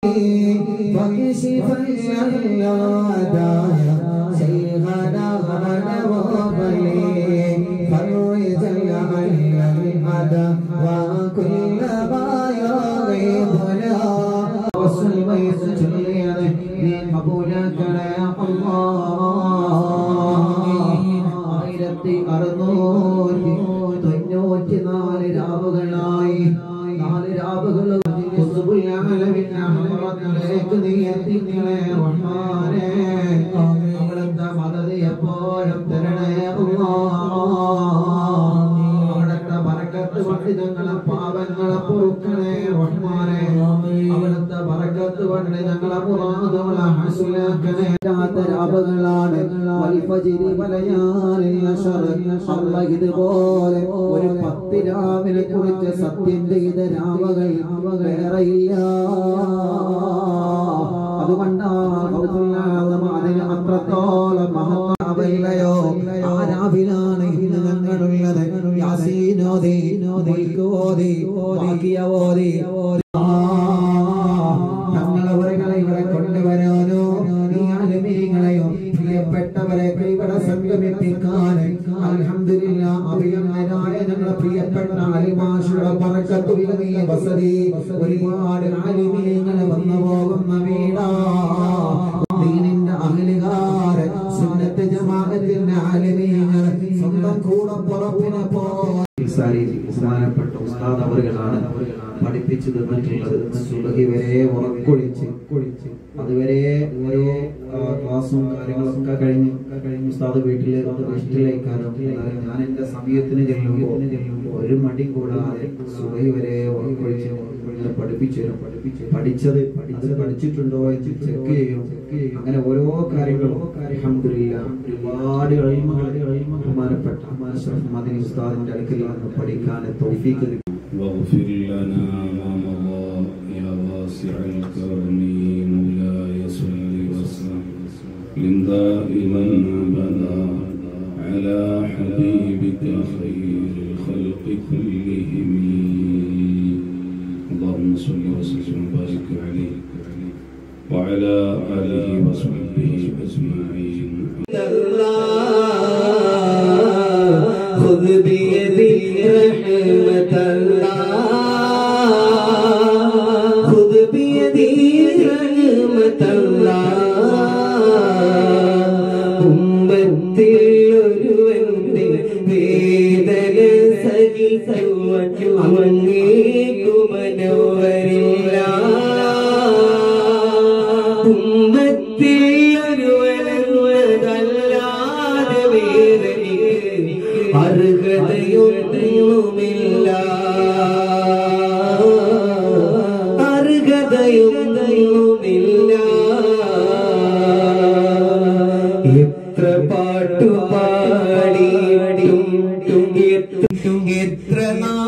فكشف الأعداء شيخنا ونوبلي فرج العين الأدى وكل ما يرغبنا وصل بيت جليانه നീ കബൂലാക്കണേ ആയിരത്തി അറുന്നൂറ്റി തൊണ്ണൂറ്റി നാല് രാവുകളായി നാല് രാവുകൾ ിലേക്ക് നീ എത്തിക്കണേ റഹ്മാനേ അവിടുത്തെ മദത് എപ്പോഴും തരണേ അവിടുത്തെ ബറക്കത്ത് കൊണ്ട് ഞങ്ങളെ പാപങ്ങളെ പൊറുക്കണേ റഹ്മാനേ അവിടുത്തെ ബറക്കത്ത് കൊണ്ട് ഞങ്ങളെ മുറാദുകളെ ഹസുലാക്കണേ രാപകളാണ് വൽഫജിരി വലയാലിൽ അശറ് അല്ല ഇതുപോലെ ഒരു പത്ത് രാവിനെ കുറിച്ച് സത്യം ചെയ്ത രാമകൾ വേറെയില്ല അതുകൊണ്ടാണ് അതിന് അത്രത്തോളം മഹത്വമില്ലയോ ആ രാവിലാണ് ഇന്ന് ഞങ്ങളുള്ളത് യാസീനോദി ഓതി ബാക്കിയ ഓതി ഞങ്ങളെ ഉറകളെ ഇവിടെ കൊണ്ടുവരാനോ നീ ആലമീങ്ങളെയോ പ്രിയപ്പെട്ടവരെ ഇവിടെ സംഗമിപ്പിക്കാൻ അൽഹംദുലില്ല അഭിയന്യരായ ഞങ്ങളെ പ്രിയപ്പെട്ട അലിമാഷുടെ പറക്കത്തുള്ള നീ വസതി ഒരുപാട് ആലിമീങ്ങളെ വന്നു പോകുന്ന വീടാ ദീനിന്റെ അഹലുകാര് സുന്നത്ത് ജമാഅത്തിന്റെ ആലിമീങ്ങൾ സ്വന്തം കൂടെ പുറപ്പിനെ പോ ബഹുമാനപ്പെട്ട ഉസ്താദ് അവറുകളാണ് പഠിപ്പിച്ചു തന്നിട്ടുള്ളത് സുബഹി വരെ ഉറക്കൊഴിച്ച് അതുവരെ ഓരോ ആ, ക്ലാസ്സും കാര്യങ്ങളൊക്കെ കഴിഞ്ഞ് കഴിഞ്ഞ് ഉസ്താദ് വീട്ടിൽ റെസ്റ്റിലേക്കാനും എന്നാലും ഞാൻ എന്റെ സമയത്തിന് ചെല്ലുമ്പോൾ ഒരു മടിയും കൂടാതെ സുബഹി വരെ ഉറക്കൊഴിച്ച് ഇങ്ങനെ പഠിപ്പിച്ചു തരും പഠിപ്പിച്ച് പഠിച്ചത് അത് പഠിച്ചിട്ടുണ്ടോ എന്ന് ചെക്ക് ചെയ്യും അങ്ങനെ ഓരോ കാര്യങ്ങളും അൽഹംദുലില്ലാ ഒരുപാട് എളിമകൾ ബഹുമാനപ്പെട്ട അഷ്റഫ് മദനി ഉസ്താദിന്റെ അടുക്കൽ നിന്ന് പഠിക്കാൻ തൗഫീഖ് കിട്ടി واغفر لنا ما مضى يا واسع الكرم مولاي صل وسلم من دائما ابدا على حبيبك خير الخلق كلهم اللهم صل وسلم وبارك عليه وعلى اله وصحبه اجمعين خذ بيدي رحمة الله خذ بيدي رحمة الله ഉമ്മത്തിൽ ഒരുവന്റെ വേദന സഹിക്കുവാൻ അങ്ങേക്കുമനോവരില്ല ഉമ്മത്തിൽ ഒരുവനല്ലാതെ വേദനയ്ക്ക് അർഹതയൊന്നുമില്ല അർഹതയൊന്നുമില്ല എത്ര പാട്ടു പാടിയിട്ടും എത്ര എത്ര നാൾ